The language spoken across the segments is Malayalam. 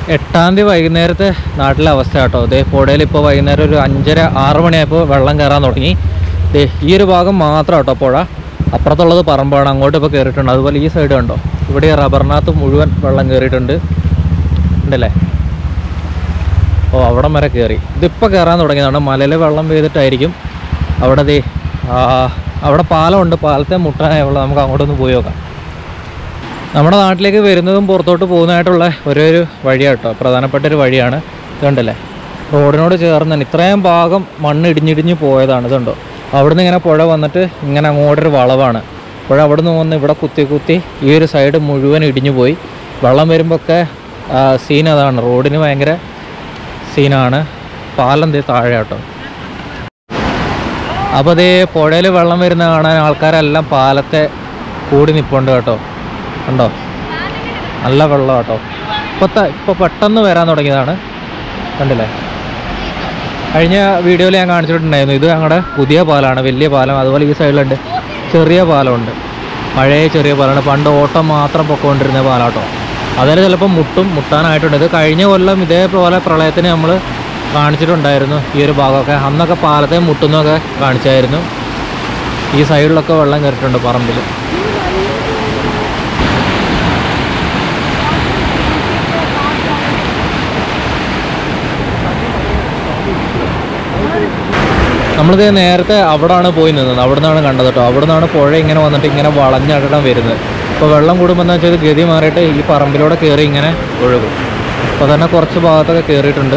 എട്ടാം തീയതി വൈകുന്നേരത്തെ നാട്ടിലെ അവസ്ഥ കേട്ടോ ദേ പുഴയിൽ ഇപ്പോൾ വൈകുന്നേരം ഒരു അഞ്ചര ആറ് മണിയായപ്പോൾ വെള്ളം കയറാൻ തുടങ്ങി ദേ ഈ ഒരു ഭാഗം മാത്രം കേട്ടോ പുഴ അപ്പുറത്തുള്ളത് പറമ്പാണ് അങ്ങോട്ട് ഇപ്പോൾ കയറിയിട്ടുണ്ട് അതുപോലെ ഈ സൈഡ് കണ്ടോ ഇവിടെ ഈ റബ്ബറിനകത്ത് മുഴുവൻ വെള്ളം കയറിയിട്ടുണ്ട് ഉണ്ടല്ലേ ഓ അവിടം വരെ കയറി ഇതിപ്പോൾ കയറാൻ തുടങ്ങിയതാണ് മലയിൽ വെള്ളം പെയ്തിട്ടായിരിക്കും അവിടെ ദേ ആ, അവിടെ പാലമുണ്ട് പാലത്തെ മുട്ടാനായുള്ള നമുക്ക് അങ്ങോട്ടൊന്ന് പോയി നോക്കാം നമ്മുടെ നാട്ടിലേക്ക് വരുന്നതും പുറത്തോട്ട് പോകുന്നതായിട്ടുള്ള ഒരേ ഒരു വഴിയാണ് കേട്ടോ പ്രധാനപ്പെട്ട ഒരു വഴിയാണ് ഇതുണ്ടല്ലേ റോഡിനോട് ചേർന്ന് തന്നെ ഇത്രയും ഭാഗം മണ്ണ് ഇടിഞ്ഞിടിഞ്ഞ് പോയതാണ് ഇതുണ്ടോ അവിടുന്ന് ഇങ്ങനെ പുഴ വന്നിട്ട് ഇങ്ങനെ അങ്ങോട്ടൊരു വളവാണ് പുഴ അവിടുന്ന് വന്ന് ഇവിടെ കുത്തി കുത്തി ഈ ഒരു സൈഡ് മുഴുവൻ ഇടിഞ്ഞു പോയി വെള്ളം വരുമ്പോൾ ഒക്കെ സീൻ അതാണ് റോഡിന് ഭയങ്കര സീനാണ് പാലം ദേ താഴെ കേട്ടോ അപ്പോൾ അതേ പുഴയിൽ വെള്ളം വരുന്ന കാണാൻ ആൾക്കാരെല്ലാം പാലത്തെ കൂടി നിൽപ്പുണ്ട് കേട്ടോ ഉണ്ടോ നല്ല വെള്ളം കേട്ടോ ഇപ്പോഴത്തെ ഇപ്പോൾ പെട്ടെന്ന് വരാൻ തുടങ്ങിയതാണ് കണ്ടില്ലേ കഴിഞ്ഞ വീഡിയോയിൽ ഞാൻ കാണിച്ചിട്ടുണ്ടായിരുന്നു ഇത് ഞങ്ങളുടെ പുതിയ പാലമാണ് വലിയ പാലം അതുപോലെ ഈ സൈഡിലുണ്ട് ചെറിയ പാലമുണ്ട് പഴയ ചെറിയ പാലമാണ് പണ്ട് ഓട്ടം മാത്രം പൊക്കോണ്ടിരുന്ന പാലം കേട്ടോ അതിൽ ചിലപ്പോൾ മുട്ടും മുട്ടാനായിട്ടുണ്ട് ഇത് കഴിഞ്ഞ കൊല്ലം ഇതേപോലെ പ്രളയത്തിന് നമ്മൾ കാണിച്ചിട്ടുണ്ടായിരുന്നു ഈ ഒരു ഭാഗമൊക്കെ അന്നൊക്കെ പാലത്തെ മുട്ടുന്നൊക്കെ കാണിച്ചായിരുന്നു ഈ സൈഡിലൊക്കെ വെള്ളം കയറിയിട്ടുണ്ട് പറമ്പിൽ നമ്മളിത് നേരത്തെ അവിടാണ് പോയി നിന്നത് അവിടെ നിന്നാണ് കണ്ടത് കേട്ടോ അവിടെ നിന്നാണ് പുഴ ഇങ്ങനെ വന്നിട്ട് ഇങ്ങനെ വളഞ്ഞടക്കം വരുന്നത് ഇപ്പോൾ വെള്ളം കൂടുമ്പോൾ എന്താ വെച്ചാൽ ഇത് ഗതി മാറിയിട്ട് ഈ പറമ്പിലൂടെ കയറി ഇങ്ങനെ ഒഴുകും അപ്പോൾ തന്നെ കുറച്ച് ഭാഗത്തൊക്കെ കയറിയിട്ടുണ്ട്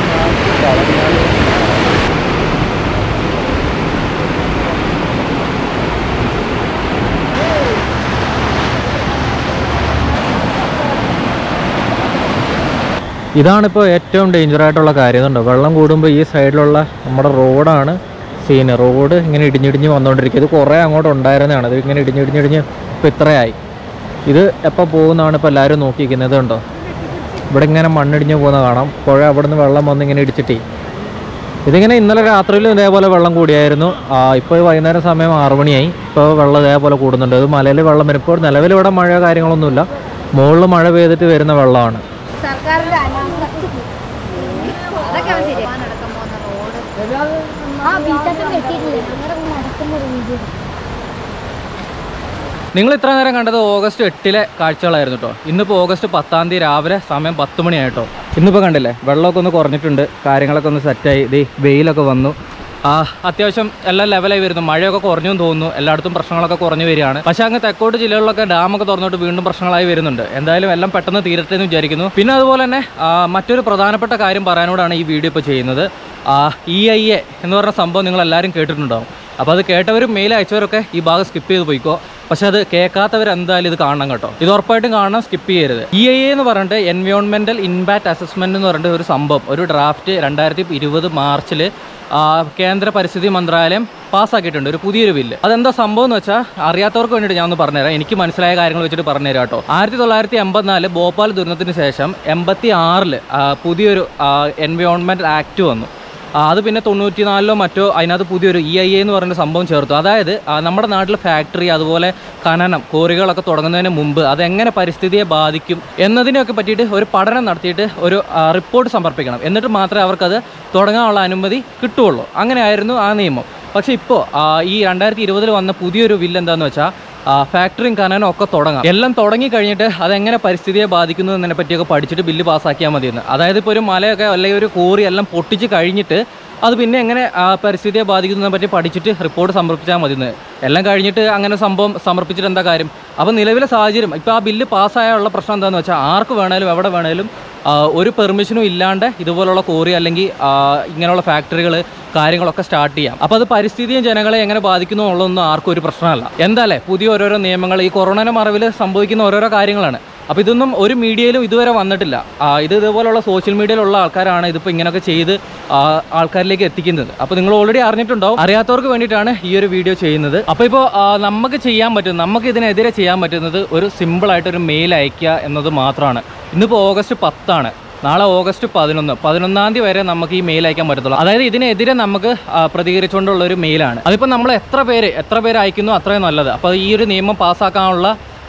ഇതാണിപ്പോൾ ഏറ്റവും ഡേഞ്ചർ ആയിട്ടുള്ള കാര്യം ഇതുണ്ടോ വെള്ളം കൂടുമ്പോൾ ഈ സൈഡിലുള്ള നമ്മുടെ റോഡാണ് സീന് റോഡ് ഇങ്ങനെ ഇടിഞ്ഞിടിഞ്ഞ് വന്നുകൊണ്ടിരിക്കുക ഇത് കുറേ അങ്ങോട്ട് ഉണ്ടായിരുന്നതാണ് ഇത് ഇങ്ങനെ ഇടിഞ്ഞിടിഞ്ഞിടിഞ്ഞ് ഇപ്പോൾ ഇത്രയായി ഇത് എപ്പോൾ പോകുന്നതാണ് ഇപ്പോൾ എല്ലാവരും നോക്കിയിരിക്കുന്നത് കണ്ടോ ഇവിടെ ഇങ്ങനെ മണ്ണിടിഞ്ഞ് പോകുന്ന കാണാം പുഴ അവിടെ നിന്ന് വെള്ളം വന്ന് ഇങ്ങനെ ഇടിച്ചിട്ടേ ഇതിങ്ങനെ ഇന്നലെ രാത്രിയിലും ഇതേപോലെ വെള്ളം കൂടിയായിരുന്നു ആ, ഇപ്പോൾ വൈകുന്നേരം സമയം ആറു മണിയായി ഇപ്പോൾ വെള്ളം ഇതേപോലെ കൂടുന്നുണ്ട് ഇത് മലയിൽ വെള്ളം വരും ഇപ്പോൾ നിലവിൽ ഇവിടെ മഴയോ കാര്യങ്ങളൊന്നുമില്ല മുകളിൽ മഴ പെയ്തിട്ട് വരുന്ന വെള്ളമാണ് സർക്കാരിന്റെ അനാസ്ഥ അതൊക്കെ അവൻ ശരി നടക്കാൻ പോകുന്ന റോഡ് ആ ബീച്ചൊക്കെ കെട്ടിയിട്ടില്ലേ അങ്ങനെ നടക്കുന്ന ഒരു വീഡിയോ നിങ്ങൾ ഇത്ര നേരം കണ്ടത് ഓഗസ്റ്റ് എട്ടിലെ കാഴ്ചകളായിരുന്നു കേട്ടോ ഇന്നിപ്പോൾ ഓഗസ്റ്റ് പത്താം തീയതി രാവിലെ സമയം പത്ത് മണിയായിട്ടോ ഇന്നിപ്പോൾ കണ്ടില്ലേ വെള്ളമൊക്കെ ഒന്ന് കുറഞ്ഞിട്ടുണ്ട് കാര്യങ്ങളൊക്കെ ഒന്ന് സെറ്റായി ഇത് വെയിലൊക്കെ വന്നു ആ അത്യാവശ്യം എല്ലാം ലെവലായി വരുന്നു മഴയൊക്കെ കുറഞ്ഞു എന്ന് തോന്നുന്നു എല്ലായിടത്തും പ്രശ്നങ്ങളൊക്കെ കുറഞ്ഞു വരികയാണ് പക്ഷേ അങ്ങ് തെക്കോട്ട് ജില്ലകളിലൊക്കെ ഡാമൊക്കെ തുറന്നിട്ട് വീണ്ടും പ്രശ്നങ്ങളായി വരുന്നുണ്ട് എന്തായാലും എല്ലാം പെട്ടെന്ന് തീരട്ടെ എന്ന് വിചാരിക്കുന്നു പിന്നെ അതുപോലെ തന്നെ ആ, മറ്റൊരു പ്രധാനപ്പെട്ട കാര്യം പറയാനോടാണ് ഈ വീഡിയോ ഇപ്പോൾ ചെയ്യുന്നത് ഇ ഐ എ എന്ന് പറഞ്ഞ സംഭവം നിങ്ങൾ എല്ലാവരും കേട്ടിട്ടുണ്ടാവും അപ്പോൾ അത് കേട്ടവരും മെയിൽ അയച്ചവരൊക്കെ ഈ ഭാഗം സ്കിപ്പ് ചെയ്ത് പോയിക്കോ പക്ഷെ അത് കേൾക്കാത്തവർ എന്തായാലും ഇത് കാണണം കേട്ടോ ഇത് ഉറപ്പായിട്ടും കാണണം സ്കിപ്പ് ചെയ്യരുത് ഇ ഐ എ എന്ന് പറഞ്ഞിട്ട് എൻവയോൺമെന്റൽ ഇമ്പാക്ട് അസസ്മെന്റ് എന്ന് പറഞ്ഞിട്ട് ഒരു സംഭവം ഒരു ഡ്രാഫ്റ്റ് രണ്ടായിരത്തി ഇരുപത് മാർച്ചിൽ കേന്ദ്ര പരിസ്ഥിതി മന്ത്രാലയം പാസ്സാക്കിയിട്ടുണ്ട് ഒരു പുതിയൊരു ബില്ല് അതെന്താ സംഭവം എന്ന് വെച്ചാൽ അറിയാത്തവർക്ക് വേണ്ടിയിട്ട് ഞാൻ ഒന്ന് പറഞ്ഞുതരാം എനിക്ക് മനസ്സിലായ കാര്യങ്ങൾ വെച്ചിട്ട് പറഞ്ഞുതരാം കേട്ടോ ആയിരത്തി തൊള്ളായിരത്തി എൺപത്തിനാല് ഭോപ്പാൽ ദുരന്തത്തിന് ശേഷം എൺപത്തി ആറിൽ പുതിയൊരു എൻവയോൺമെന്റ് ആക്ട് വന്നു ആ, അത് പിന്നെ തൊണ്ണൂറ്റിനാലിലോ മറ്റോ അതിനകത്ത് പുതിയൊരു ഇ ഐ എ എന്ന് പറയുന്ന സംഭവം ചേർത്തു അതായത് ആ, നമ്മുടെ നാട്ടിൽ ഫാക്ടറി അതുപോലെ ഖനനം കോറികളൊക്കെ തുടങ്ങുന്നതിന് മുമ്പ് അതെങ്ങനെ പരിസ്ഥിതിയെ ബാധിക്കും എന്നതിനെയൊക്കെ പറ്റിയിട്ട് ഒരു പഠനം നടത്തിയിട്ട് ഒരു റിപ്പോർട്ട് സമർപ്പിക്കണം എന്നിട്ട് മാത്രമേ അവർക്കത് തുടങ്ങാനുള്ള അനുമതി കിട്ടുകയുള്ളൂ അങ്ങനെയായിരുന്നു ആ നിയമം പക്ഷേ ഇപ്പോൾ ഈ രണ്ടായിരത്തി ഇരുപതിൽ വന്ന പുതിയൊരു ബില്ല് എന്താണെന്ന് വെച്ചാൽ ഫാക്ടറിയും ഖനനം ഒക്കെ തുടങ്ങാം എല്ലാം തുടങ്ങി കഴിഞ്ഞിട്ട് അതെങ്ങനെ പരിസ്ഥിതിയെ ബാധിക്കുന്നു എന്നതിനെ പറ്റിയൊക്കെ പഠിച്ചിട്ട് ബില്ല് പാസ്സാക്കിയാൽ മതിയെന്ന് അതായത് ഇപ്പോൾ ഒരു മലയൊക്കെ അല്ലെങ്കിൽ ഒരു കോറി എല്ലാം പൊട്ടിച്ച് കഴിഞ്ഞിട്ട് അത് പിന്നെ എങ്ങനെ ആ, പരിസ്ഥിതിയെ ബാധിക്കുന്നതിനെ പറ്റി പഠിച്ചിട്ട് റിപ്പോർട്ട് സമർപ്പിച്ചാൽ മതിയെന്ന് എല്ലാം കഴിഞ്ഞിട്ട് അങ്ങനെ സംഭവം സമർപ്പിച്ചിട്ട് എന്താ കാര്യം അപ്പോൾ നിലവിലെ സാഹചര്യം ഇപ്പോൾ ആ ബില്ല് പാസ്സായുള്ള പ്രശ്നം എന്താണെന്ന് വെച്ചാൽ ആർക്ക് വേണേലും എവിടെ വേണേലും ആ, ഒരു പെർമിഷനും ഇല്ലാണ്ട് ഇതുപോലുള്ള കോറി അല്ലെങ്കിൽ ആ, ഇങ്ങനെയുള്ള ഫാക്ടറികൾ കാര്യങ്ങളൊക്കെ സ്റ്റാർട്ട് ചെയ്യാം അപ്പോൾ അത് പരിസ്ഥിതിയും ജനങ്ങളെ എങ്ങനെ ബാധിക്കുന്നു എന്നുള്ളതൊന്നും ആർക്കും ഒരു പ്രശ്നമല്ല എന്താല്ലേ പുതിയ ഓരോരോ നിയമങ്ങൾ ഈ കൊറോണയുടെ മറവിൽ സംഭവിക്കുന്ന ഓരോരോ കാര്യങ്ങളാണ് അപ്പോൾ ഇതൊന്നും ഒരു മീഡിയയിലും ഇതുവരെ വന്നിട്ടില്ല ആ, ഇത് ഇതുപോലുള്ള സോഷ്യൽ മീഡിയയിലുള്ള ആൾക്കാരാണ് ഇതിപ്പോൾ ഇങ്ങനെയൊക്കെ ചെയ്ത് ആ, ആൾക്കാരിലേക്ക് എത്തിക്കുന്നത് അപ്പോൾ നിങ്ങൾ ഓൾറെഡി അറിഞ്ഞിട്ടുണ്ടാവും അറിയാത്തവർക്ക് വേണ്ടിയിട്ടാണ് ഈ ഒരു വീഡിയോ ചെയ്യുന്നത് അപ്പോൾ ഇപ്പോൾ നമുക്ക് ചെയ്യാൻ പറ്റും നമുക്ക് ഇതിനെതിരെ ചെയ്യാൻ പറ്റുന്നത് ഒരു സിമ്പിളായിട്ട് ഒരു മെയിൽ അയക്കുക എന്നത് മാത്രമാണ് ഇന്നിപ്പോൾ ഓഗസ്റ്റ് പത്താണ് നാളെ ഓഗസ്റ്റ് പതിനൊന്ന് പതിനൊന്നാം തീയതി വരെ നമുക്ക് ഈ മെയിൽ അയക്കാൻ പറ്റത്തുള്ളൂ അതായത് ഇതിനെതിരെ നമുക്ക് ആ, പ്രതികരിച്ചുകൊണ്ടുള്ള ഒരു മെയിലാണ് അതിപ്പോൾ നമ്മൾ എത്ര പേര് എത്ര പേര് അയക്കുന്നു അത്രയും നല്ലത് അപ്പോൾ ഈ ഒരു നിയമം പാസ്സാക്കാനുള്ള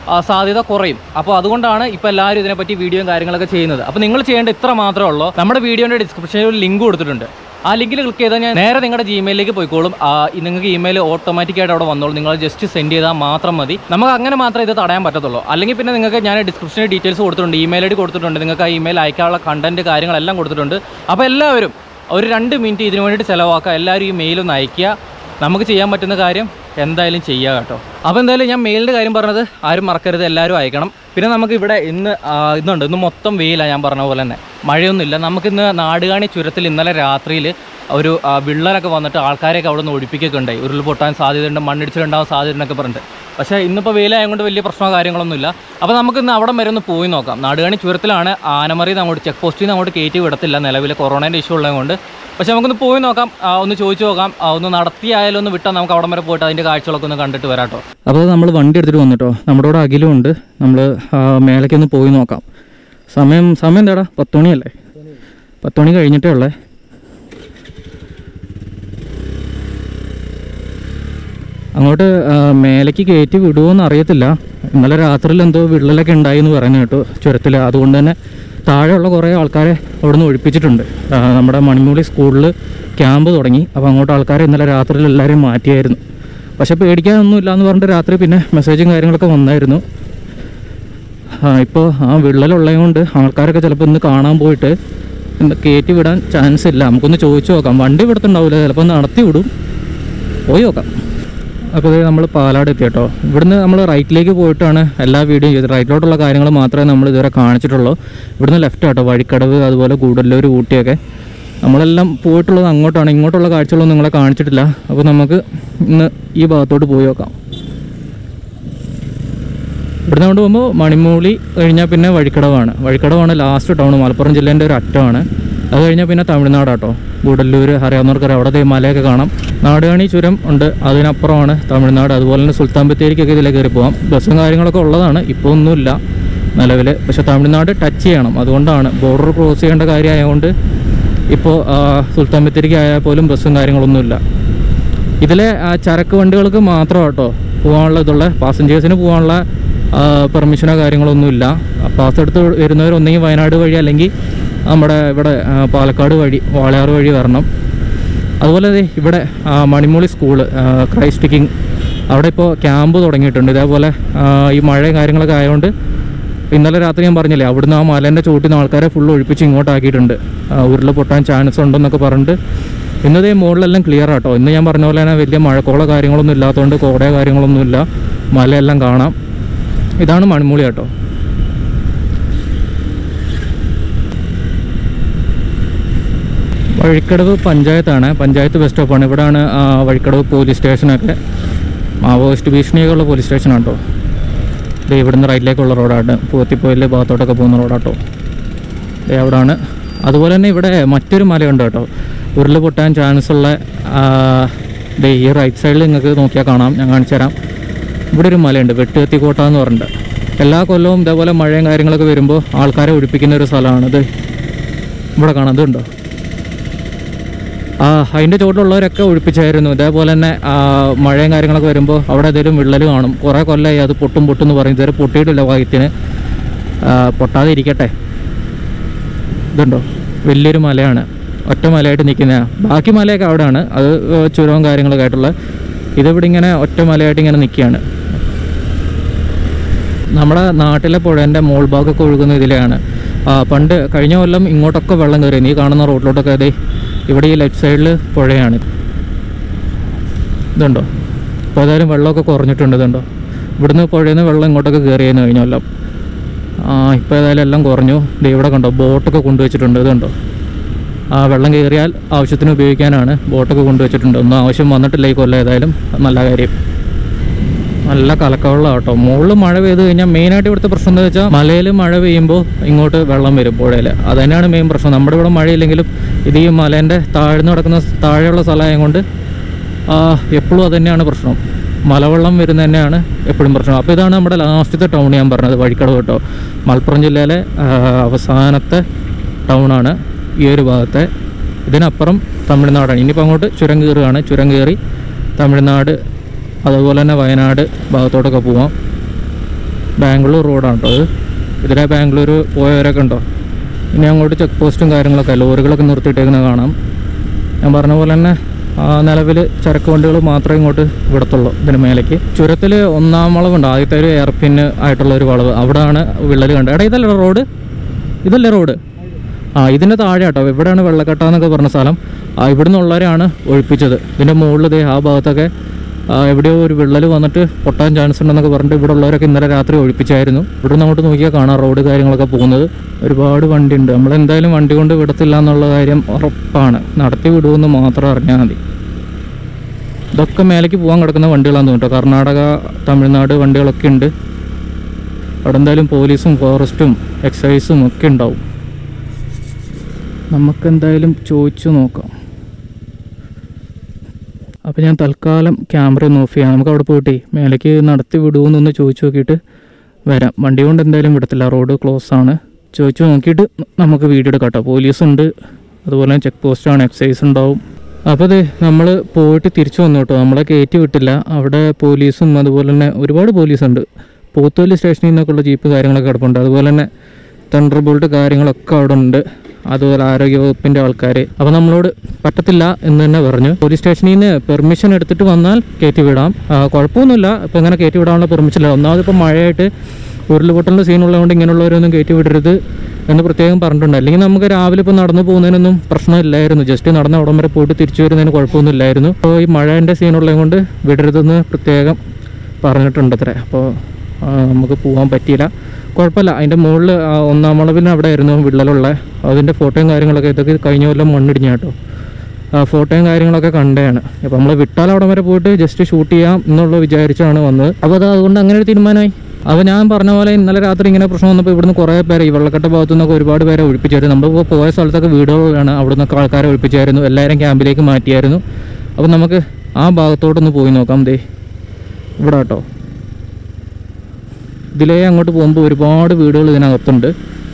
ആ, സാധ്യത കുറയും അപ്പോൾ അതുകൊണ്ടാണ് ഇപ്പോൾ എല്ലാവരും ഇതിനെപ്പറ്റി വീഡിയോയും കാര്യങ്ങളൊക്കെ ചെയ്യുന്നത് അപ്പോൾ നിങ്ങൾ ചെയ്യേണ്ട ഇത്ര മാത്രമേ ഉള്ളൂ നമ്മുടെ വീഡിയോൻ്റെ ഡിസ്ക്രിപ്ഷനിൽ ഒരു ലിങ്ക് കൊടുത്തിട്ടുണ്ട് ആ ലിങ്കിൽ ക്ലിക്ക് ചെയ്താൽ ഞാൻ നേരെ നിങ്ങളുടെ ജിമെയിലേക്ക് പോയിക്കോളും ആ, ഈ നിങ്ങൾക്ക് ഇമെയിൽ ഓട്ടോമാറ്റിക്കായിട്ട് അവിടെ വന്നോളും നിങ്ങൾ ജസ്റ്റ് സെൻഡ് ചെയ്താൽ മാത്രം മതി നമുക്ക് അങ്ങനെ മാത്രമേ ഇത് തടയാൻ പറ്റത്തുള്ളൂ അല്ലെങ്കിൽ പിന്നെ നിങ്ങൾക്ക് ഞാൻ ഡിസ്ക്രിപ്ഷനിൽ ഡീറ്റെയിൽസ് കൊടുത്തിട്ടുണ്ട് ഇമെയിൽ ഐ ഡി കൊടുത്തിട്ടുണ്ട് നിങ്ങൾക്ക് ആ ഇമെയിൽ അയക്കാനുള്ള കണ്ടന്റ് കാര്യങ്ങളെല്ലാം കൊടുത്തിട്ടുണ്ട് അപ്പോൾ എല്ലാവരും ഒരു രണ്ട് മിനിറ്റ് ഇതിനു വേണ്ടിയിട്ട് ചിലവാക്കുക എല്ലാവരും ഈ മെയിലൊന്ന് അയക്കുക നമുക്ക് ചെയ്യാൻ പറ്റുന്ന കാര്യം എന്തായാലും ചെയ്യുക കേട്ടോ അപ്പോൾ എന്തായാലും ഞാൻ മെയിലിൻ്റെ കാര്യം പറഞ്ഞത് ആരും മറക്കരുത് എല്ലാവരും അയക്കണം പിന്നെ നമുക്ക് ഇവിടെ ഇന്ന് ആ, ഇന്നുണ്ട് ഇന്ന് മൊത്തം വെയിലാണ് ഞാൻ പറഞ്ഞ പോലെ തന്നെ മഴയൊന്നുമില്ല നമുക്കിന്ന് നാടുകാണി ചുരത്തിൽ ഇന്നലെ രാത്രിയിൽ ഒരു ആ, വിള്ളലൊക്കെ വന്നിട്ട് ആൾക്കാരെയൊക്കെ അവിടെ നിന്ന് ഒഴിപ്പിക്കൊക്കെ ഉണ്ടായി ഉരുൾപൊട്ടാൻ സാധ്യതയുണ്ട് മണ്ണിടിച്ചിലുണ്ടാവാൻ സാധ്യതയുണ്ടൊക്കെ പറഞ്ഞിട്ട് പക്ഷേ ഇന്നിപ്പോൾ വെയിലായതുകൊണ്ട് വലിയ പ്രശ്നമോ കാര്യങ്ങളൊന്നുമില്ല അപ്പോൾ നമുക്ക് ഇന്ന് അവിടെ വരെ ഒന്ന് പോയി നോക്കാം നാടുകാണി ചുരത്തിലാണ് ആനമറിയിൽ നിന്ന് അങ്ങോട്ട് ചെക്ക് പോസ്റ്റിൽ നിന്ന് അങ്ങോട്ട് കയറ്റി വിടത്തില്ല നിലവിൽ കൊറോണേൻ്റെ ഇഷ്യൂ ഉള്ളതുകൊണ്ട് പക്ഷേ നമുക്കൊന്ന് പോയി നോക്കാം ആ, ഒന്ന് ചോദിച്ചു നോക്കാം ആ, ഒന്ന് നടത്തിയായാലും ഒന്ന് വിട്ടാൽ നമുക്ക് അവിടെ വരെ പോയിട്ട് അതിൻ്റെ കാഴ്ചകളൊക്കെ ഒന്ന് കണ്ടിട്ട് വരാം കേട്ടോ അപ്പോൾ നമ്മൾ വണ്ടി എടുത്തിട്ട് വന്നിട്ടോ നമ്മുടെ കൂടെ അഖിലും ഉണ്ട് നമ്മൾ മേലേക്ക് ഒന്ന് പോയി നോക്കാം സമയം സമയം എന്താടാ പത്ത് മണിയല്ലേ പത്ത് മണി കഴിഞ്ഞിട്ടേ ഉള്ളേ അങ്ങോട്ട് ആ, മേലേക്ക് കയറ്റി വിടുമോയെന്ന് അറിയത്തില്ല ഇന്നലെ രാത്രിയിൽ എന്തോ വിള്ളലൊക്കെ ഉണ്ടായി എന്ന് പറയുന്നത് കേട്ടു ചുരത്തിൽ അതുകൊണ്ട് തന്നെ താഴെയുള്ള കുറേ ആൾക്കാരെ അവിടെ നിന്ന് ഒഴിപ്പിച്ചിട്ടുണ്ട് ആ, നമ്മുടെ മണിമൂലി സ്കൂളിൽ ക്യാമ്പ് തുടങ്ങി അപ്പോൾ അങ്ങോട്ട് ആൾക്കാരെ ഇന്നലെ രാത്രിയിൽ എല്ലാവരെയും മാറ്റിയായിരുന്നു പക്ഷേ പേടിക്കാനൊന്നും ഇല്ല എന്ന് പറഞ്ഞിട്ട് രാത്രി പിന്നെ മെസ്സേജും കാര്യങ്ങളൊക്കെ വന്നായിരുന്നു ഇപ്പോൾ ആ വിള്ളലുള്ളത് കൊണ്ട് ആൾക്കാരൊക്കെ ചിലപ്പോൾ ഇന്ന് കാണാൻ പോയിട്ട് ഇന്ന് കയറ്റി വിടാൻ ചാൻസ് ഇല്ല നമുക്കൊന്ന് ചോദിച്ചു നോക്കാം വണ്ടി ഇവിടുത്തുണ്ടാവില്ല ചിലപ്പോൾ നടത്തി വിടും പോയി നോക്കാം അപ്പോൾ ഇത് നമ്മൾ പാലാട് എത്തി കേട്ടോ ഇവിടുന്ന് നമ്മൾ റൈറ്റിലേക്ക് പോയിട്ടാണ് എല്ലാ വീഡിയോയും ചെയ്തത് റൈറ്റിലോട്ടുള്ള കാര്യങ്ങൾ മാത്രമേ നമ്മൾ ഇതുവരെ കാണിച്ചിട്ടുള്ളൂ ഇവിടുന്ന് ലെഫ്റ്റ് കേട്ടോ വഴിക്കടവ് അതുപോലെ കൂടല്ലൂർ ഊട്ടിയൊക്കെ നമ്മളെല്ലാം പോയിട്ടുള്ളത് അങ്ങോട്ടാണ് ഇങ്ങോട്ടുള്ള കാഴ്ചകളൊന്നും നിങ്ങളെ കാണിച്ചിട്ടില്ല അപ്പോൾ നമുക്ക് ഇന്ന് ഈ ഭാഗത്തോട്ട് പോയി നോക്കാം ഇവിടുന്ന് കൊണ്ട് പോകുമ്പോൾ മണിമൂലി കഴിഞ്ഞാൽ പിന്നെ വഴിക്കടവാണ് വഴിക്കടവാണ് ലാസ്റ്റ് ടൗൺ മലപ്പുറം ജില്ലേൻ്റെ ഒരു അറ്റമാണ് അത് കഴിഞ്ഞാൽ പിന്നെ തമിഴ്നാടാട്ടോ ഗൂഡല്ലൂർ അറിയാവുന്നവർക്കറിയാം അവിടെ ദേ മലയൊക്കെ കാണാം നാടുകാണി ചുരം ഉണ്ട് അതിനപ്പുറമാണ് തമിഴ്നാട് അതുപോലെ തന്നെ സുൽത്താൻ ബത്തേരിക്കൊക്കെ ഇതിലെ കയറി പോകാം ബസ്സും കാര്യങ്ങളൊക്കെ ഉള്ളതാണ് ഇപ്പോൾ ഒന്നുമില്ല നിലവിൽ പക്ഷെ തമിഴ്നാട് ടച്ച് ചെയ്യണം അതുകൊണ്ടാണ് ബോർഡർ ക്രോസ് ചെയ്യേണ്ട കാര്യമായതുകൊണ്ട് ഇപ്പോൾ സുൽത്താൻ ബത്തേരിക്ക് ആയാൽ പോലും ബസ്സും കാര്യങ്ങളൊന്നുമില്ല ഇതിലെ ആ, ചരക്ക് വണ്ടികൾക്ക് മാത്രം കേട്ടോ പോകാനുള്ള ഇതുള്ള പാസഞ്ചേഴ്സിന് പോകാനുള്ള പെർമിഷനോ കാര്യങ്ങളൊന്നുമില്ല പാസ് എടുത്ത് വരുന്നവർ ഒന്നെങ്കിൽ വയനാട് വഴി അല്ലെങ്കിൽ നമ്മുടെ ഇവിടെ ആ, പാലക്കാട് വഴി വാളയാർ വഴി വരണം അതുപോലെ ദേ ഇവിടെ ആ, മണിമൂളി സ്കൂള് ആ, ക്രൈസ്റ്റ് കിങ് അവിടെ ഇപ്പോൾ ക്യാമ്പ് തുടങ്ങിയിട്ടുണ്ട് ഇതേപോലെ ആ, ഈ മഴയും കാര്യങ്ങളൊക്കെ ആയതുകൊണ്ട് ഇന്നലെ രാത്രി ഞാൻ പറഞ്ഞില്ലേ അവിടുന്ന് ആ മലേൻ്റെ ചോട്ടിൽ നിന്ന് ആൾക്കാരെ ഫുള്ള് ഒഴിപ്പിച്ച് ഇങ്ങോട്ടാക്കിയിട്ടുണ്ട് ആ, ഉരുള് പൊട്ടാൻ ചാൻസ് ഉണ്ടെന്നൊക്കെ പറഞ്ഞിട്ട് ഇന്നതേ മുകളിലെല്ലാം ക്ലിയർ ആട്ടോ ഇന്ന് ഞാൻ പറഞ്ഞ പോലെ തന്നെ വലിയ മഴക്കോള കാര്യങ്ങളൊന്നും ഇല്ലാത്തതുകൊണ്ട് കോടയോ കാര്യങ്ങളൊന്നുമില്ല മലയെല്ലാം കാണാം ഇതാണ് മണിമൂളി കേട്ടോ വഴിക്കടവ് പഞ്ചായത്താണ് പഞ്ചായത്ത് ബസ് സ്റ്റോപ്പാണ് ഇവിടെയാണ് ആ, വഴിക്കടവ് പോലീസ് സ്റ്റേഷനൊക്കെ മാവോയിസ്റ്റ് ഭീഷണിയൊക്കെ ഉള്ള പോലീസ് സ്റ്റേഷനാണ് കേട്ടോ ഇത് ഇവിടുന്ന് റൈറ്റിലേക്കുള്ള റോഡാണ് പൂവത്തിപ്പോയിലെ ഭാഗത്തോട്ടൊക്കെ പോകുന്ന റോഡാട്ടോ ദേ അവിടാണ് അതുപോലെ തന്നെ ഇവിടെ മറ്റൊരു മലയുണ്ട് കേട്ടോ ഉരുള് പൊട്ടാൻ ചാൻസ് ഉള്ള ആ, ദേ ഈ റൈറ്റ് സൈഡിൽ നിങ്ങൾക്ക് നോക്കിയാൽ കാണാം ഞാൻ കാണിച്ചു തരാം ഇവിടെ ഒരു മലയുണ്ട് വെട്ടുകത്തിക്കോട്ട എന്ന് പറഞ്ഞിട്ട് എല്ലാ കൊല്ലവും ഇതേപോലെ മഴയും കാര്യങ്ങളൊക്കെ വരുമ്പോൾ ആൾക്കാരെ ഒഴിപ്പിക്കുന്ന ഒരു സ്ഥലമാണ് ഇത് ഇവിടെ കാണാം ഇതുണ്ടോ ആ അതിൻ്റെ ചുവട്ടിലുള്ളവരൊക്കെ ഒഴിപ്പിച്ചായിരുന്നു ഇതേപോലെ തന്നെ ആ, മഴയും കാര്യങ്ങളൊക്കെ വരുമ്പോൾ അവിടെ എന്തെങ്കിലും വിള്ളൽ കാണും കുറേ കൊല്ലമായി അത് പൊട്ടും പൊട്ടും എന്ന് പറയും ഇതുവരെ പൊട്ടിയിട്ടില്ല ഭാഗ്യത്തിന് ആ, പൊട്ടാതെ ഇരിക്കട്ടെ ഇതുണ്ടോ വലിയൊരു മലയാണ് ഒറ്റ മലയായിട്ട് നിൽക്കുന്ന ബാക്കി മലയൊക്കെ അവിടെയാണ് അത് ഏ, ചുരവും കാര്യങ്ങളൊക്കെ ആയിട്ടുള്ള ഇതിവിടെ ഇങ്ങനെ ഒറ്റ മലയായിട്ട് ഇങ്ങനെ നിൽക്കുകയാണ് നമ്മുടെ നാട്ടിലെ പുഴേൻ്റെ മോൾ ഭാഗമൊക്കെ ഒഴുകുന്ന ഇതിലെയാണ് ആ, പണ്ട് കഴിഞ്ഞ കൊല്ലം ഇങ്ങോട്ടൊക്കെ വെള്ളം കയറി നീ കാണുന്ന റോഡിലോട്ടൊക്കെ അതെ ഇവിടെ ഈ ലെഫ്റ്റ് സൈഡിൽ പുഴയാണ് ഇതുണ്ടോ ഇപ്പോൾ ഏതായാലും വെള്ളമൊക്കെ കുറഞ്ഞിട്ടുണ്ട് ഇതുണ്ടോ ഇവിടുന്ന് പുഴയിൽ നിന്ന് വെള്ളം ഇങ്ങോട്ടൊക്കെ കയറിയെന്ന് കഴിഞ്ഞ കൊല്ലം ആ ഇപ്പോൾ ഏതായാലും എല്ലാം കുറഞ്ഞു ദേ ഇവിടെ കണ്ടോ ബോട്ടൊക്കെ കൊണ്ടുവച്ചിട്ടുണ്ട് ഇതുണ്ടോ ആ വെള്ളം കയറിയാൽ ആവശ്യത്തിന് ഉപയോഗിക്കാനാണ് ബോട്ടൊക്കെ കൊണ്ടുവച്ചിട്ടുണ്ട് ഒന്നും ആവശ്യം വന്നിട്ടില്ല ഈ കൊല്ലം ഏതായാലും അത് നല്ല കാര്യം നല്ല കലക്കവെള്ളം കേട്ടോ മുകളിൽ മഴ പെയ്ത് കഴിഞ്ഞാൽ മെയിനായിട്ട് ഇവിടുത്തെ പ്രശ്നം എന്താ വെച്ചാൽ മലയിൽ മഴ പെയ്യുമ്പോൾ ഇങ്ങോട്ട് വെള്ളം വരും പുഴയിൽ അത് തന്നെയാണ് മെയിൻ പ്രശ്നം നമ്മുടെ ഇവിടെ മഴയില്ലെങ്കിലും ഇത് ഈ മലേൻ്റെ താഴ്ന്നു കിടക്കുന്ന താഴെയുള്ള സ്ഥലമായതുകൊണ്ട് എപ്പോഴും അത് തന്നെയാണ് പ്രശ്നം മലവെള്ളം വരുന്ന തന്നെയാണ് എപ്പോഴും പ്രശ്നം അപ്പോൾ ഇതാണ് നമ്മുടെ ലാസ്റ്റത്തെ ടൗൺ ഞാൻ പറഞ്ഞത് വഴിക്കടവ് കേട്ടോ മലപ്പുറം ജില്ലയിലെ ആ, അവസാനത്തെ ടൗണാണ് ഈ ഒരു ഭാഗത്തെ ഇതിനപ്പുറം തമിഴ്നാടാണ് ഇനിയിപ്പോൾ അങ്ങോട്ട് ചുരം കയറുകയാണ് ചുരം കയറി തമിഴ്നാട് അതുപോലെ തന്നെ വയനാട് ഭാഗത്തോട്ടൊക്കെ പോവാം ബാംഗ്ലൂർ റോഡാണ് കേട്ടോ അത് ഇതിലെ ബാംഗ്ലൂർ പോയവരൊക്കെ ഉണ്ടോ ഇനി അങ്ങോട്ട് ചെക്ക് പോസ്റ്റും കാര്യങ്ങളൊക്കെ ലോറികളൊക്കെ നിർത്തിയിട്ടേക്കുന്നത് കാണാം ഞാൻ പറഞ്ഞ പോലെ തന്നെ നിലവിൽ ചരക്ക് വണ്ടികൾ മാത്രമേ ഇങ്ങോട്ട് വിടത്തുള്ളൂ ഇതിന് മേലേക്ക് ചുരത്തിൽ ഒന്നാം വളവുണ്ട് ആദ്യത്തെ ഒരു എയർപിന്ന് ആയിട്ടുള്ള ഒരു വളവ് അവിടെയാണ് വിള്ളൽ കണ്ടത് എടാ ഇതല്ലേ റോഡ് ഇതല്ലേ റോഡ് ആ ഇതിൻ്റെ താഴെ കേട്ടോ ഇവിടെയാണ് വെള്ളക്കെട്ട എന്നൊക്കെ പറഞ്ഞ സ്ഥലം ആ ഇവിടെ നിന്നുള്ളവരെയാണ് ഒഴിപ്പിച്ചത് ഇതിൻ്റെ മുകളിൽ ദേ ആ ഭാഗത്തൊക്കെ ആ, എവിടെയോ ഒരു വിള്ളൽ വന്നിട്ട് പൊട്ടാൻ ചാൻസ് ഉണ്ടെന്നൊക്കെ പറഞ്ഞിട്ട് ഇവിടെ ഉള്ളവരൊക്കെ ഇന്നലെ രാത്രി ഒഴിപ്പിച്ചായിരുന്നു ഇവിടെ നിന്ന് അങ്ങോട്ട് നോക്കിയാൽ കാണാം റോഡ് കാര്യങ്ങളൊക്കെ പോകുന്നത് ഒരുപാട് വണ്ടി ഉണ്ട് നമ്മളെന്തായാലും വണ്ടി കൊണ്ട് വിടത്തില്ല എന്നുള്ള കാര്യം ഉറപ്പാണ് നടത്തി വിടുമെന്ന് മാത്രം അറിഞ്ഞാൽ മതി ഇതൊക്കെ മേലേക്ക് പോകാൻ കിടക്കുന്ന വണ്ടികളാന്ന് തോന്നുന്നു കേട്ടോ കർണാടക തമിഴ്നാട് വണ്ടികളൊക്കെ ഉണ്ട് അവിടെ എന്തായാലും പോലീസും ഫോറസ്റ്റും എക്സൈസും ഒക്കെ ഉണ്ടാവും നമുക്കെന്തായാലും ചോദിച്ചു നോക്കാം അപ്പോൾ ഞാൻ തൽക്കാലം ക്യാമറ ഒന്ന് ഓഫ് ചെയ്യാം നമുക്ക് അവിടെ പോയിട്ടേ മേലേക്ക് നടത്തി വിടുമെന്നൊന്ന് ചോദിച്ചു നോക്കിയിട്ട് വരാം വണ്ടി കൊണ്ട് എന്തായാലും വിടത്തില്ല റോഡ് ക്ലോസ് ആണ് ചോദിച്ചു നോക്കിയിട്ട് നമുക്ക് വീഡിയോ എടുക്കാം കേട്ടോ പോലീസ് ഉണ്ട് അതുപോലെ തന്നെ ചെക്ക് പോസ്റ്റാണ് എക്സൈസ് ഉണ്ടാവും അപ്പോൾ അതെ നമ്മൾ പോയിട്ട് തിരിച്ചു വന്നു കേട്ടോ നമ്മളെ കയറ്റി വിട്ടില്ല അവിടെ പോലീസും അതുപോലെ തന്നെ ഒരുപാട് പോലീസുണ്ട് പോത്തുവല്ലി സ്റ്റേഷനിൽ നിന്നൊക്കെയുള്ള ജീപ്പ് കാര്യങ്ങളൊക്കെ കിടപ്പുണ്ട് അതുപോലെ തന്നെ തണ്ടർ ബോൾട്ട് കാര്യങ്ങളൊക്കെ അവിടെ ഉണ്ട് അതുപോലെ ആരോഗ്യ വകുപ്പിൻ്റെ ആൾക്കാർ അപ്പോൾ നമ്മളോട് പറ്റത്തില്ല എന്ന് തന്നെ പറഞ്ഞു പോലീസ് സ്റ്റേഷനിൽ നിന്ന് പെർമിഷൻ എടുത്തിട്ട് വന്നാൽ കയറ്റി വിടാം ആ, കുഴപ്പമൊന്നുമില്ല ഇപ്പോൾ ഇങ്ങനെ കയറ്റി വിടാനുള്ള പെർമിഷൻ ഇല്ല ഒന്നാമത് ഇപ്പോൾ മഴയായിട്ട് ഉരുൾപൊട്ടലിൻ്റെ സീനുള്ളതുകൊണ്ട് ഇങ്ങനെയുള്ളവരൊന്നും കയറ്റി വിടരുത് എന്ന് പ്രത്യേകം പറഞ്ഞിട്ടുണ്ട് അല്ലെങ്കിൽ നമുക്ക് രാവിലെ ഇപ്പോൾ നടന്നു പോകുന്നതിനൊന്നും പ്രശ്നമില്ലായിരുന്നു ജസ്റ്റ് നടന്ന അവിടം വരെ പോയിട്ട് തിരിച്ചു വരുന്നതിന് കുഴപ്പമൊന്നും ഇല്ലായിരുന്നു അപ്പോൾ ഈ മഴേൻ്റെ സീനുള്ളത് കൊണ്ട് വിടരുതെന്ന് പ്രത്യേകം പറഞ്ഞിട്ടുണ്ട് അത്രേ അപ്പോൾ ആ, നമുക്ക് പോകാൻ പറ്റിയില്ല കുഴപ്പമില്ല അതിൻ്റെ മുകളിൽ ഒന്നാം വളവിന് അവിടെ ആയിരുന്നു വിള്ളലുള്ള അതിൻ്റെ ഫോട്ടോയും കാര്യങ്ങളൊക്കെ ഇതൊക്കെ കഴിഞ്ഞ കൊല്ലം മണ്ണിടിഞ്ഞ കേട്ടോ ആ ഫോട്ടോയും കാര്യങ്ങളൊക്കെ കണ്ടതാണ് അപ്പോൾ നമ്മൾ വിട്ടാൽ അവിടെ വരെ പോയിട്ട് ജസ്റ്റ് ഷൂട്ട് ചെയ്യാം എന്നുള്ള വിചാരിച്ചാണ് വന്നത് അപ്പോൾ അത് അതുകൊണ്ട് അങ്ങനെ ഒരു തീരുമാനമായി അപ്പോൾ ഞാൻ പറഞ്ഞ പോലെ ഇന്നലെ രാത്രി ഇങ്ങനെ പ്രശ്നം വന്നപ്പോൾ ഇവിടുന്ന് കുറേ പേര് ഈ വെള്ളക്കെട്ട ഭാഗത്തു നിന്നൊക്കെ ഒരുപാട് പേരെ ഒഴിപ്പിച്ചായിരുന്നു നമ്മളിപ്പോൾ പോയ സ്ഥലത്തൊക്കെ വീടുകളിലാണ് അവിടെ നിന്നൊക്കെ ആൾക്കാരെ ഒഴിപ്പിച്ചായിരുന്നു എല്ലാവരും ക്യാമ്പിലേക്ക് മാറ്റിയായിരുന്നു അപ്പോൾ നമുക്ക് ആ ഭാഗത്തോട്ടൊന്ന് പോയി നോക്കാം ദേ ഇവിടെ കേട്ടോ ഇതിലേ അങ്ങോട്ട് പോകുമ്പോൾ ഒരുപാട് വീടുകൾ ഇതിനകത്തുണ്ട്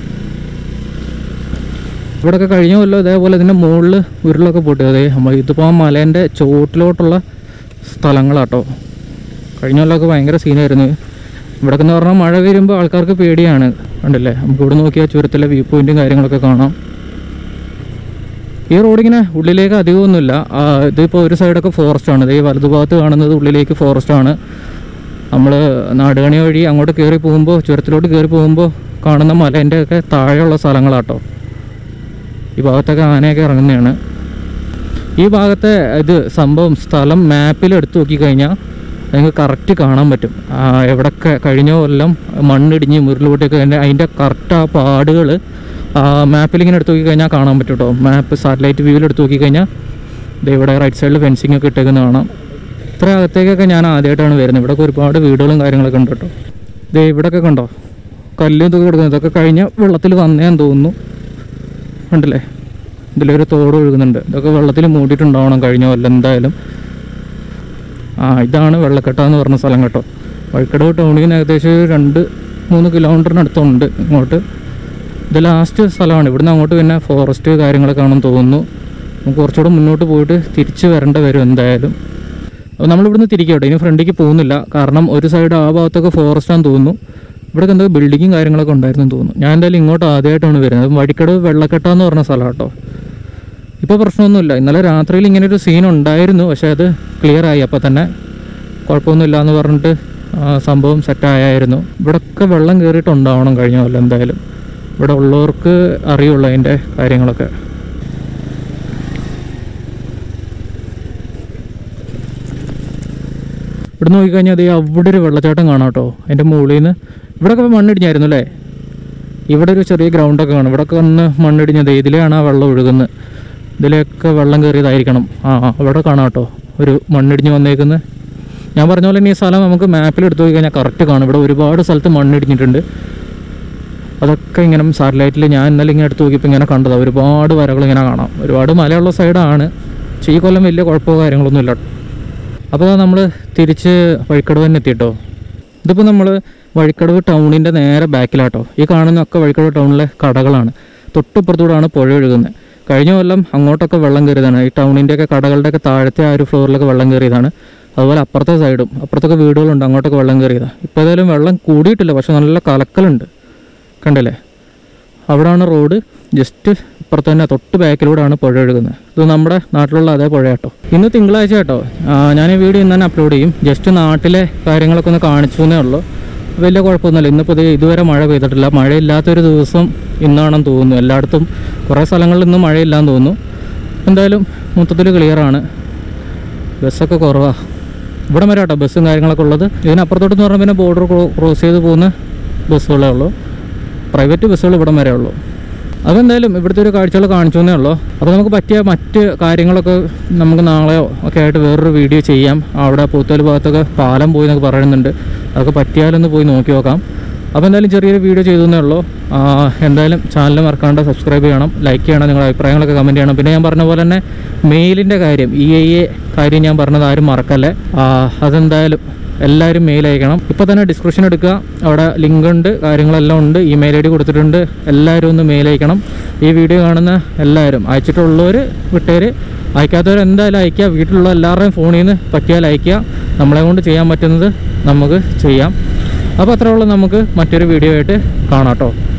ഇവിടെയൊക്കെ കഴിഞ്ഞ കൊല്ലം ഇതേപോലെ ഇതിൻ്റെ മുകളിൽ ഉരുളൊക്കെ പൊട്ടി അതേ നമ്മൾ ഇതിപ്പോൾ ആ മലേൻ്റെ ചോട്ടിലോട്ടുള്ള സ്ഥലങ്ങളാട്ടോ കഴിഞ്ഞ കൊല്ലമൊക്കെ ഭയങ്കര സീനായിരുന്നു ഇവിടെയൊക്കെ എന്ന് പറഞ്ഞാൽ മഴ വരുമ്പോൾ ആൾക്കാർക്ക് പേടിയാണ് കണ്ടില്ലേ നമുക്ക് ഇവിടെ നോക്കിയാൽ ചുരത്തിലെ വ്യൂ പോയിൻറ്റും കാര്യങ്ങളൊക്കെ കാണാം ഈ റോഡിങ്ങനെ ഉള്ളിലേക്ക് അധികമൊന്നുമില്ല ആ, ഇതിപ്പോൾ ഒരു സൈഡൊക്കെ ഫോറസ്റ്റാണ് ഇത് ഈ വലതുഭാഗത്ത് കാണുന്നത് ഉള്ളിലേക്ക് ഫോറസ്റ്റാണ് നമ്മൾ നാടുകണി വഴി അങ്ങോട്ട് കയറി പോകുമ്പോൾ ചുരത്തിലോട്ട് കയറി പോകുമ്പോൾ കാണുന്ന മലേൻ്റെ ഒക്കെ താഴെയുള്ള സ്ഥലങ്ങളാട്ടോ ഈ ഭാഗത്തൊക്കെ ആനയൊക്കെ ഇറങ്ങുന്നതാണ് ഈ ഭാഗത്തെ ഇത് സംഭവം സ്ഥലം മാപ്പിൽ എടുത്തു നോക്കിക്കഴിഞ്ഞാൽ നിങ്ങൾക്ക് കറക്റ്റ് കാണാൻ പറ്റും ആ, എവിടൊക്കെ കഴിഞ്ഞ കൊല്ലം മണ്ണിടിഞ്ഞ് മുരുളുപൊട്ടിയൊക്കെ അതിൻ്റെ അതിൻ്റെ കറക്റ്റ് ആ പാടുകൾ മാപ്പിൽ ഇങ്ങനെ എടുത്ത് നോക്കിക്കഴിഞ്ഞാൽ കാണാൻ പറ്റും കേട്ടോ മാപ്പ് സാറ്റലൈറ്റ് വ്യൂവിൽ എടുത്ത് നോക്കിക്കഴിഞ്ഞാൽ ദേ ഇവിടെ റൈറ്റ് സൈഡിൽ ഫെൻസിങ് ഒക്കെ ഇട്ടേക്കുന്ന കാണാം ഇത്ര അകത്തേക്കൊക്കെ ഞാൻ ആദ്യമായിട്ടാണ് വരുന്നത് ഇവിടെയൊക്കെ ഒരുപാട് വീടുകളും കാര്യങ്ങളൊക്കെ ഉണ്ട് കേട്ടോ ദേ ഇവിടെയൊക്കെ കണ്ടോ കല്ലും ഇതൊക്കെ കിടക്കുന്നത് ഇതൊക്കെ കഴിഞ്ഞ വെള്ളത്തിൽ വന്നേന്ന് തോന്നുന്നു ഉണ്ടല്ലേ ഇതിലൊരു തോട് ഒഴുകുന്നുണ്ട് ഇതൊക്കെ വെള്ളത്തിൽ മൂടിയിട്ടുണ്ടാവണം കഴിഞ്ഞ കൊല്ലം എന്തായാലും ആ ഇതാണ് വെള്ളക്കെട്ട എന്ന് പറഞ്ഞ സ്ഥലം കേട്ടോ വഴിക്കടവ് ടൗണിൽ നിന്ന് ഏകദേശം ഒരു രണ്ട് മൂന്ന് കിലോമീറ്ററിനടുത്തുണ്ട് ഇങ്ങോട്ട് ഇത് ലാസ്റ്റ് സ്ഥലമാണ് ഇവിടുന്ന് അങ്ങോട്ട് പിന്നെ ഫോറസ്റ്റ് കാര്യങ്ങളൊക്കെ ആണെന്ന് തോന്നുന്നു നമുക്ക് കുറച്ചുകൂടെ മുന്നോട്ട് പോയിട്ട് തിരിച്ച് വരേണ്ട വരും എന്തായാലും അപ്പോൾ നമ്മളിവിടുന്ന് തിരിക്കട്ടെ ഇനി ഫ്രണ്ടിലേക്ക് പോകുന്നില്ല കാരണം ഒരു സൈഡ് ആ ഭാഗത്തൊക്കെ ഫോറസ്റ്റ് ആണെന്ന് തോന്നുന്നു ഇവിടെ എന്തോ ബിൽഡിങ്ങും കാര്യങ്ങളൊക്കെ ഉണ്ടായിരുന്നു തോന്നുന്നു ഞാൻ എന്തായാലും ഇങ്ങോട്ട് ആദ്യമായിട്ടാണ് വരുന്നത് വഴിക്കടവ് വെള്ളക്കെട്ട എന്ന് പറഞ്ഞ സ്ഥലം കേട്ടോ ഇപ്പോൾ പ്രശ്നമൊന്നുമില്ല ഇന്നലെ രാത്രിയിൽ ഇങ്ങനെ ഒരു സീൻ ഉണ്ടായിരുന്നു പക്ഷേ അത് ക്ലിയർ ആയി അപ്പോൾ തന്നെ കുഴപ്പമൊന്നുമില്ല എന്ന് പറഞ്ഞിട്ട് ആ, സംഭവം സെറ്റായായിരുന്നു ഇവിടെയൊക്കെ വെള്ളം കയറിയിട്ടുണ്ടാവണം കഴിഞ്ഞ കൊല്ലം എന്തായാലും ഇവിടെ ഉള്ളവർക്ക് അറിയുള്ളൂ അതിൻ്റെ കാര്യങ്ങളൊക്കെ ഇവിടെ നോക്കിക്കഴിഞ്ഞാൽ അത് അവിടെ ഒരു വെള്ളച്ചാട്ടം കാണാം കേട്ടോ അതിൻ്റെ മുകളിൽ നിന്ന് ഇവിടെയൊക്കെ മണ്ണിടിഞ്ഞായിരുന്നു അല്ലേ ഇവിടെ ഒരു ചെറിയ ഗ്രൗണ്ടൊക്കെ കാണും ഇവിടെയൊക്കെ വന്ന് മണ്ണിടിഞ്ഞത് ഇതിലെയാണ് ആ വെള്ളം ഒഴുകുന്നത് ഇതിലൊക്കെ വെള്ളം കയറിയതായിരിക്കണം ആ ആ, അവിടെ കാണാം കേട്ടോ ഒരു മണ്ണിടിഞ്ഞ് വന്നേക്കുന്നത് ഞാൻ പറഞ്ഞ പോലെ തന്നെ ഈ സ്ഥലം നമുക്ക് മാപ്പിൽ എടുത്തു പോയി കഴിഞ്ഞാൽ കറക്റ്റ് കാണും ഇവിടെ ഒരുപാട് സ്ഥലത്ത് മണ്ണിടിഞ്ഞിട്ടുണ്ട് അതൊക്കെ ഇങ്ങനെ സാറ്റലൈറ്റിൽ ഞാൻ ഇന്നലെ ഇങ്ങനെ എടുത്ത് നോക്കിയപ്പോൾ ഇങ്ങനെ കണ്ടതാണ് ഒരുപാട് വരകൾ ഇങ്ങനെ കാണാം ഒരുപാട് മലയുള്ള സൈഡാണ് പക്ഷേ ഈ കൊല്ലം വലിയ കുഴപ്പമോ കാര്യങ്ങളൊന്നും ഇല്ല അപ്പോൾ നമ്മൾ തിരിച്ച് വഴിക്കടവ് തന്നെ എത്തിയിട്ടോ ഇതിപ്പോൾ നമ്മൾ വഴിക്കടവ് ടൗണിൻ്റെ നേരെ ബാക്കിലാട്ടോ ഈ കാണുന്നൊക്കെ വഴിക്കടവ് ടൗണിലെ കടകളാണ് തൊട്ടിപ്പുറത്തൂടാണ് പുഴ ഒഴുകുന്നത് കഴിഞ്ഞ കൊല്ലം അങ്ങോട്ടൊക്കെ വെള്ളം കയറിയതാണ് ഈ ടൗണിൻ്റെയൊക്കെ കടകളുടെയൊക്കെ താഴത്തെ ആ ഒരു ഫ്ലോറിലൊക്കെ വെള്ളം കയറിയതാണ് അതുപോലെ അപ്പുറത്തെ സൈഡും അപ്പുറത്തൊക്കെ വീടുകളുണ്ട് അങ്ങോട്ടൊക്കെ വെള്ളം കയറിയതാണ് ഇപ്പോൾ ഏതായാലും വെള്ളം കൂടിയിട്ടില്ല പക്ഷെ നല്ല കലക്കലുണ്ട് കണ്ടില്ലേ അവിടെയാണ് റോഡ് ജസ്റ്റ് ഇപ്പുറത്ത് തന്നെ തൊട്ട് ബാക്കിലൂടെയാണ് പുഴ ഒഴുകുന്നത് ഇത് നമ്മുടെ നാട്ടിലുള്ള അതേ പുഴ കേട്ടോ ഇന്ന് തിങ്കളാഴ്ച കേട്ടോ ആ, ഞാൻ ഈ വീഡിയോ ഇന്ന് തന്നെ അപ്ലോഡ് ചെയ്യും ജസ്റ്റ് നാട്ടിലെ കാര്യങ്ങളൊക്കെ ഒന്ന് കാണിച്ചു എന്നേ ഉള്ളൂ വലിയ കുഴപ്പമൊന്നുമില്ല ഇന്നിപ്പോൾ ഇത് ഇതുവരെ മഴ പെയ്തിട്ടില്ല മഴയില്ലാത്തൊരു ദിവസം ഇന്നാണെന്ന് തോന്നുന്നു എല്ലായിടത്തും കുറേ സ്ഥലങ്ങളിൽ ഇന്ന് മഴയില്ലാന്ന് തോന്നുന്നു എന്തായാലും മൊത്തത്തിൽ ക്ലിയറാണ് ബസ്സൊക്കെ കുറവാണ് ഇവിടെ വരെ കേട്ടോ ബസ്സും കാര്യങ്ങളൊക്കെ ഉള്ളത് ഇതിനപ്പുറത്തോട്ടെന്ന് പറഞ്ഞാൽ പിന്നെ ബോർഡർ ക്രോസ് ചെയ്ത് പോകുന്ന ബസ്സുകളേ ഉള്ളൂ പ്രൈവറ്റ് ബസ്സുകൾ ഇവിടം വരെ ഉള്ളൂ അതെന്തായാലും ഇവിടുത്തെ ഒരു കാഴ്ചകൾ കാണിച്ചു എന്നേ ഉള്ളൂ അപ്പോൾ നമുക്ക് പറ്റിയ മറ്റ് കാര്യങ്ങളൊക്കെ നമുക്ക് നാളെയോ ഒക്കെ ആയിട്ട് വേറൊരു വീഡിയോ ചെയ്യാം അവിടെ പൂത്തോല് ഭാഗത്തൊക്കെ പാലം പോയി എന്നൊക്കെ പറയുന്നുണ്ട് അതൊക്കെ പറ്റിയാലൊന്ന് പോയി നോക്കി നോക്കാം അപ്പോൾ എന്തായാലും ചെറിയൊരു വീഡിയോ ചെയ്തു എന്നേ ഉള്ളൂ ആ, എന്തായാലും ചാനൽ മറക്കാണ്ട് സബ്സ്ക്രൈബ് ചെയ്യണം ലൈക്ക് ചെയ്യണം നിങ്ങളുടെ അഭിപ്രായങ്ങളൊക്കെ കമൻറ്റ് ചെയ്യണം പിന്നെ ഞാൻ പറഞ്ഞ പോലെ തന്നെ മെയിലിൻ്റെ കാര്യം ഇ ഐ എ കാര്യം ഞാൻ പറഞ്ഞത് ആരും മറക്കല്ലേ ആ, അതെന്തായാലും എല്ലാവരും മെയിൽ അയക്കണം ഇപ്പോൾ തന്നെ ഡിസ്ക്രിപ്ഷൻ എടുക്കുക അവിടെ ലിങ്ക് ഉണ്ട് കാര്യങ്ങളെല്ലാം ഉണ്ട് ഇമെയിൽ ഐ ഡി കൊടുത്തിട്ടുണ്ട് എല്ലാവരും ഒന്ന് മെയിൽ അയക്കണം ഈ വീഡിയോ കാണുന്ന എല്ലാവരും അയച്ചിട്ടുള്ളവർ വിട്ടേര് അയക്കാത്തവർ എന്തായാലും അയക്കുക വീട്ടിലുള്ള എല്ലാവരുടെയും ഫോണിൽ നിന്ന് പറ്റിയാൽ അയക്കുക നമ്മളെ കൊണ്ട് ചെയ്യാൻ പറ്റുന്നത് നമുക്ക് ചെയ്യാം അപ്പോൾ അത്രയുള്ള നമുക്ക് മറ്റൊരു വീഡിയോ ആയിട്ട് കാണാം കേട്ടോ